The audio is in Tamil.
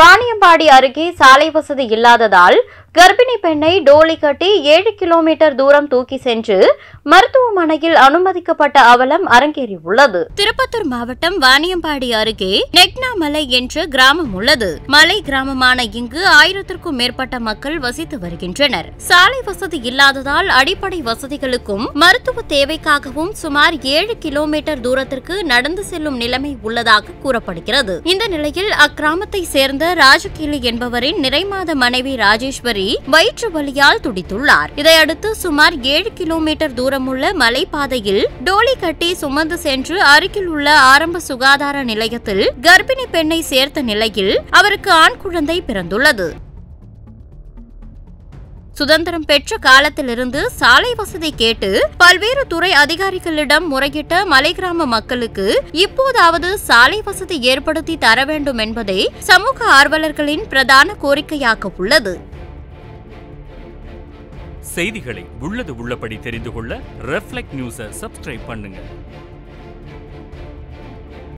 வாணியம்பாடி அருகே சாலை வசதி இல்லாததால் கர்ப்பிணி பெண்ணை டோலி கட்டி ஏழு கிலோமீட்டர் தூரம் தூக்கி சென்று மருத்துவமனையில் அனுமதிக்கப்பட்ட அவலம் அரங்கேறியுள்ளது திருப்பத்தூர் மாவட்டம் வாணியம்பாடி அருகே நெக்னா மலை என்ற கிராமம் உள்ளது மலை கிராமமான இங்கு ஆயிரத்திற்கும் மேற்பட்ட மக்கள் வசித்து வருகின்றனர் சாலை வசதி இல்லாததால் அடிப்படை வசதிகளுக்கும் மருத்துவ தேவைக்காகவும் சுமார் ஏழு கிலோமீட்டர் தூரத்திற்கு நடந்து செல்லும் நிலைமை உள்ளதாக கூறப்படுகிறது இந்த நிலையில் அக்கிராமத்தை சேர்ந்த ராஜகிளி என்பவரின் நிறைமாத மனைவி ராஜேஸ்வரி வயிற்று வலியால் துடித்துள்ளார் இதையடுத்து சுமார் ஏழு கிலோமீட்டர் தூரமுள்ள மலைப்பாதையில் டோலி கட்டி சுமந்து சென்று அருகில் உள்ள ஆரம்ப சுகாதார நிலையத்தில் கர்ப்பிணி பெண்ணை சேர்த்த நிலையில் அவருக்கு ஆண் குழந்தை பிறந்துள்ளது சுதந்திரம் பெற்ற காலத்திலிருந்து சாலை வசதி கேட்டு பல்வேறு துறை அதிகாரிகளிடம் முறையிட்ட மலை கிராம மக்களுக்கு இப்போதாவது சாலை வசதி ஏற்படுத்தி தர வேண்டும் என்பதே சமூக ஆர்வலர்களின் பிரதான கோரிக்கையாக உள்ளது செய்திகளை உள்ளது உள்ளபடி தெரிந்து கொள்ள ரெஃப்ளெக்ட் நியூஸை சப்ஸ்கிரைப் பண்ணுங்க